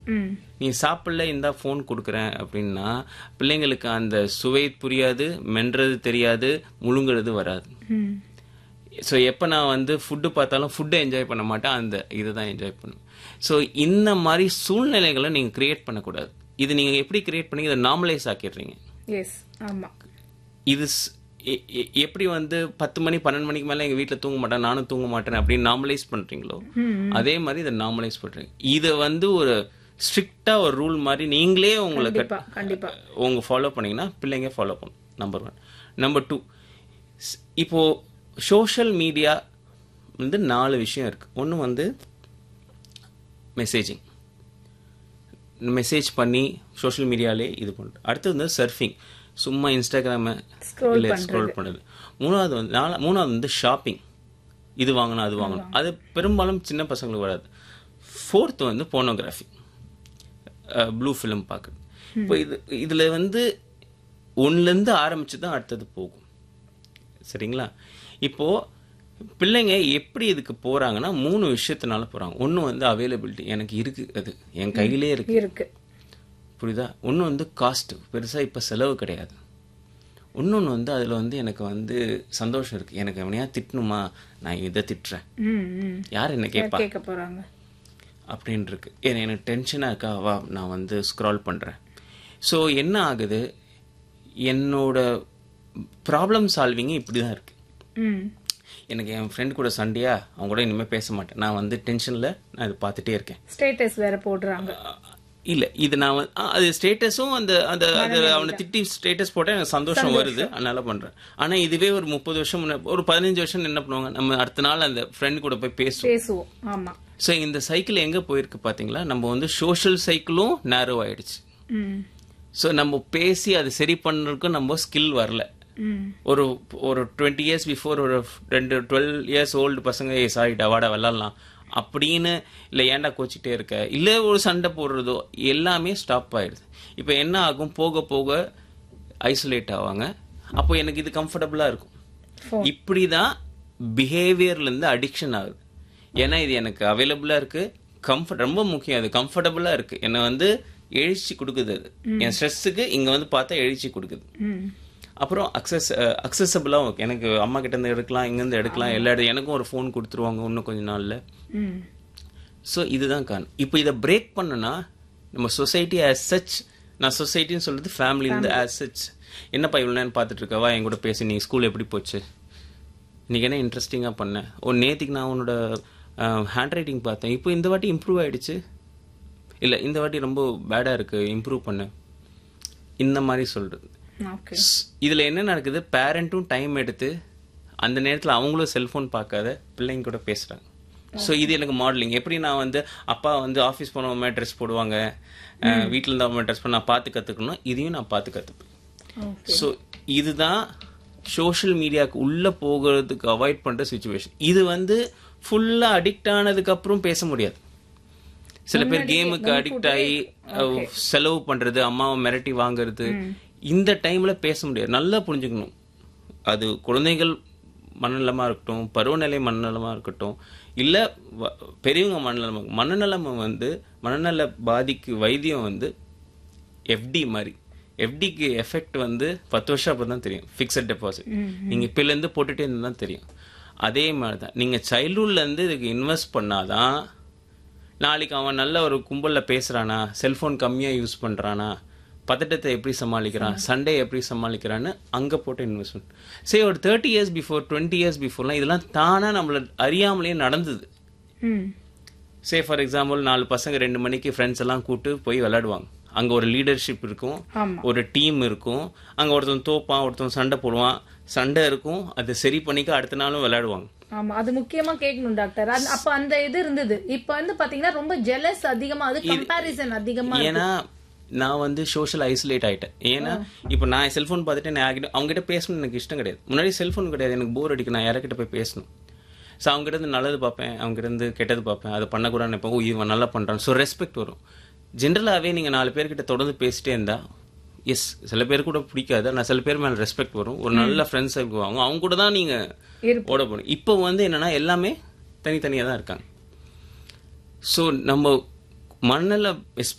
ம் நீ சாப்பிடல இந்தா ஃபோன் கொடுக்குறேன் அப்படின்னா பிள்ளைங்களுக்கு அந்த சுவை புரியாது மென்றது தெரியாது முழுங்குறது வராது ம் ஸோ எப்போ நான் வந்து ஃபுட்டு பார்த்தாலும் ஃபுட்டை என்ஜாய் பண்ண மாட்டேன் அந்த இதை தான் என்ஜாய் பண்ணுவேன் ஸோ இந்த மாதிரி சூழ்நிலைகளை நீங்கள் கிரியேட் பண்ணக்கூடாது இது நீங்கள் எப்படி கிரியேட் பண்ணி இதை நார்மலைஸ் ஆக்கிடுறீங்க எஸ் ஆமா இது ஸ்- எ- எ- எப்படி வந்து பத்து மணி பன்னெண்டு மணிக்கு மேலே எங்கள் வீட்டில் தூங்க மாட்டேன் நானும் தூங்க மாட்டேன் அப்படின்னு நார்மலைஸ் பண்ணுறீங்களோ அதே மாதிரி இதை நார்மலைஸ் பண்ணுறீங்க இதை வந்து ஒரு ஸ்ட்ரிக்டாக ஒரு ரூல் மாதிரி நீங்களே உங்களை கட் கண்டிப்பா கண்டிப்பா உங்க ஃபாலோ பண்ணீங்கன்னா பிள்ளைங்க ஃபாலோ பண்ணும் நம்பர் ஒன் நம்பர் டூ இப்போ சோஷியல் மீடியா வந்து நாலு விஷயம் இருக்கு ஒன்று வந்து மெசேஜிங் மெசேஜ் பண்ணி சோஷியல் மீடியாலே இது பண்ணுறது அடுத்தது வந்து சர்ஃபிங் சும்மா இன்ஸ்டாகிராமை Scroll இல்லை ஸ்க்ரோல் பண்ணுறது மூணாவது வந்து நாலா மூணாவது வந்து ஷாப்பிங் இது வாங்கணும் அது வாங்கணும் அது பெரும்பாலும் சின்ன பசங்களுக்கு வராது ஃபோர்த் வந்து போனோகிராஃபி ப்ளூ ஃபிலிம் பார்க்குறது இப்போ இது இதில் வந்து ஒன்றுலேருந்து ஆரம்பிச்சு தான் அடுத்தது போகும் சரிங்களா இப்போ பிள்ளைங்க எப்படி இதுக்கு போறாங்கன்னா மூணு விஷயத்தினால போறாங்க ஒன்று வந்து அவைலபிலிட்டி எனக்கு இருக்கு அது என் கையிலே இருக்கு இருக்கு புரியுதா ஒன்று வந்து காஸ்ட் பெருசாக இப்போ செலவு கிடையாது இன்னொன்று வந்து அதில் வந்து எனக்கு வந்து சந்தோஷம் இருக்கு எனக்கு எவனையா திட்டணுமா நான் இதை திட்டுறேன் ம் ம் யார் என்ன கேட்பா கேட்க போறாங்க அப்படின்னு இருக்கு ஏன்னா எனக்கு டென்ஷனாக இருக்கா வா நான் வந்து ஸ்க்ரால் பண்ணுறேன் ஸோ என்ன ஆகுது என்னோட ப்ராப்ளம் சால்விங் இப்படி தான் இருக்கு ம் எனக்கு என் ஃப்ரெண்ட் கூட சண்டையா அவங்க கூட இனிமேல் பேச மாட்டேன் நான் வந்து டென்ஷனில் நான் இது பார்த்துட்டே இருக்கேன் ஸ்டேட்டஸ் வேற போடுறாங்க இல்ல இது நான் வந்து- ஆ, அது ஸ்டேட்டஸும் அந்த அந்த அது அவனை திட்டி ஸ்டேட்டஸ் போட்டா எனக்கு சந்தோஷம் வருது அதனால பண்றேன் ஆனா இதுவே ஒரு முப்பது வருஷம் முன்ன ஒரு பதினஞ்சு வருஷம் என்ன பண்ணுவாங்க நம்ம அடுத்த நாள் அந்த ஃப்ரெண்ட் கூட போய் பேசுவோம் பேசுவோம் ஆமா ஸோ இந்த சைக்கிள் எங்க போயிருக்கு பாத்தீங்களா நம்ம வந்து சோஷியல் சைக்கிளும் நேரோ ஆயிடுச்சு ம் ஸோ நம்ம பேசி அதை சரி பண்ணுறதுக்கும் நம்ம ஸ்கில் வரல ம் ஒரு ஒரு டுவெண்ட்டி இயர்ஸ் பிஃபோர் ஒரு ரெண்டு டுவெல் இயர்ஸ் ஓல்டு பசங்க ஏ சாரி டவாடா விளாட்லாம் அப்படின்னு இல்லை ஏன்டா கோச்சிட்டே இருக்க இல்லை ஒரு சண்டை போடுறதோ எல்லாமே ஸ்டாப் ஆயிடுது இப்போ என்ன ஆகும் போக போக ஐசோலேட் ஆவாங்க அப்போ எனக்கு இது கம்ஃபர்டபுளாக இருக்கும் Phone. இப்படி தான் பிஹேவியர்லேருந்து அடிக்ஷன் ஆகுது ஏன்னா இது எனக்கு அவைலபிளாக இருக்கு கம்ஃபர்ட் ரொம்ப முக்கியம் அது கம்ஃபர்டபுளாக இருக்கு என்னை வந்து எழுச்சி கொடுக்குது அது என் ஸ்ட்ரெஸ்ஸுக்கு இங்கே வந்து பார்த்தா எழுச்சி கொடுக்குது ம் அப்புறம் அக்சஸ் அக்சசபிளாக எனக்கு அம்மா கிட்ட இருந்து எடுக்கலாம் இங்கேருந்து எடுக்கலாம் எல்லா இடம் எனக்கும் ஒரு ஃபோன் கொடுத்துருவாங்க இன்னும் கொஞ்ச நாளில் ம் ஸோ இதுதான் காரணம் இப்போ இதை பிரேக் பண்ணனா நம்ம சொசைட்டி ஆஸ் சச் நான் சொசைட்டின்னு சொல்றது ஃபேமிலிருந்து ஆஸ் சச் என்னப்பா இவ்வளோ நேரம் பார்த்துட்டு இருக்கவா என் கூட பேசி நீ ஸ்கூல் எப்படி போச்சு இன்னைக்கு என்ன இன்ட்ரெஸ்டிங்காக பண்ணேன் ஓ நேத்திக்கு நான் உன்னோட ஹேண்ட் ரைட்டிங் பார்த்தேன் இப்போ இந்த வாட்டி இம்ப்ரூவ் ஆயிடுச்சு இல்லை இந்த வாட்டி ரொம்ப பேடாக இருக்கு இம்ப்ரூவ் பண்ணு இந்த மாதிரி சொல்றது ஓகே ஸ்- இதுல என்ன நடக்குது பேரண்ட்டும் டைம் எடுத்து அந்த நேரத்துல அவங்களும் செல்போன் பார்க்காத பிள்ளைங்க கூட பேசுறாங்க ஸோ இது எனக்கு மாடலிங் எப்படி நான் வந்து அப்பா வந்து ஆஃபீஸ் போனவங்க ட்ரெஸ் போடுவாங்க அஹ், வீட்ல இருந்தவங்க ட்ரெஸ் பண்ண நான் பார்த்து கத்துக்கணும் இதையும் நான் பார்த்து கத்துப்பேன் ஓகே ஸோ இதுதான் சோஷியல் மீடியாவுக்கு உள்ள போகிறதுக்கு அவாய்ட் பண்ற சுச்சுவேஷன் இது வந்து ஃபுல்லா அடிக்ட் ஆனதுக்கு அப்புறம் பேச முடியாது சில பேர் கேமுக்கு அடிக்ட் ஆகி அஹ், செலவு பண்றது அம்மாவை மிரட்டி வாங்குறது இந்த டைம்ல பேச முடியாது நல்லா புரிஞ்சுக்கணும் அது குழந்தைகள் மனநலமா இருக்கட்டும் பருவநிலை மனநலமா இருக்கட்டும் இல்ல வ- பெரியவங்க மனநலம் மனநலம் வந்து மனநல பாதிக்கு வைத்தியம் வந்து எஃப்டி மாதிரி எஃப்டிக்கு எஃபெக்ட் வந்து பத்து வருஷம் அப்புறம் தான் தெரியும் ஃபிக்ஸட் டெபாசிட் நீங்க இப்பல இருந்து போட்டுட்டே இருந்தா தான் தெரியும் அதே மாதிரி தான் நீங்க சைல்ட்ஹுட்ல இருந்து இதுக்கு இன்வெஸ்ட் பண்ணாதான் நாளைக்கு அவன் நல்ல ஒரு கும்பல்ல பேசுறானா செல்போன் கம்மியா யூஸ் பண்றானா பதட்டத்தை எப்படி சமாளிக்கிறான் சண்டே எப்படி சமாளிக்கிறான்னு அங்க போட்டு இன்வெஸ்ட்மெண்ட் சரி ஒரு thirty years before twenty years பிஃபோர்லாம் இதெல்லாம் தானா நம்மள அறியாமலே நடந்தது ம் சே ஃபார் எக்ஸாம்பிள் நாலு பசங்க ரெண்டு மணிக்கு ஃப்ரெண்ட்ஸ் எல்லாம் கூட்டு போய் விளையாடுவாங்க அங்க ஒரு லீடர்ஷிப் இருக்கும் ஆமா ஒரு டீம் இருக்கும் அங்க ஒருத்தன் தோப்பான் ஒருத்தன் சண்டை போடுவான் சண்டை இருக்கும் அதை சரி பண்ணிக்க அடுத்த நாளும் விளையாடுவாங்க ஆமா அது முக்கியமா கேட்கணும் டாக்டர் அது- அப்ப அந்த இது இருந்தது இப்ப வந்து பாத்தீங்கன்னா ரொம்ப ஜெலஸ் அதிகமா அது கம்பாரிசன் அதிகமா ஏன்னா நான் வந்து சோஷியல் ஐசோலேட் ஆயிட்டேன் ஏன்னா இப்போ நான் செல்ஃபோன் பார்த்துட்டு நான் யார்கிட்ட அவங்க கிட்ட பேசணும்னு எனக்கு இஷ்டம் கிடையாது முன்னாடி செல்ஃபோன் கிடையாது எனக்கு போர் அடிக்கும் நான் யார்கிட்ட போய் பேசணும் ஸோ அவங்க கிட்ட இருந்து நல்லது பார்ப்பேன் அவங்க கிட்ட இருந்து கெட்டது பார்ப்பேன் அதை பண்ணக்கூடாதுன்னு நினைப்பேன் ஓ இவன் நல்லா பண்றான் ஸோ ரெஸ்பெக்ட் வரும் ஜென்ரலாகவே நீங்கள் நாலு பேர்கிட்ட தொடர்ந்து பேசிட்டே இருந்தா எஸ் சில பேர் கூட பிடிக்காது ஆனால் சில பேர் மேலே ரெஸ்பெக்ட் வரும் ஒரு நல்ல ஃப்ரெண்ட்ஸ் ஆகுவாங்க அவங்க கூட தான் நீங்கள் இருப்போம் ஓட போகணும் இப்போ வந்து என்னன்னா எல்லாமே தனித்தனியாக தான் இருக்காங்க ஸோ நம்ம மண்ணில்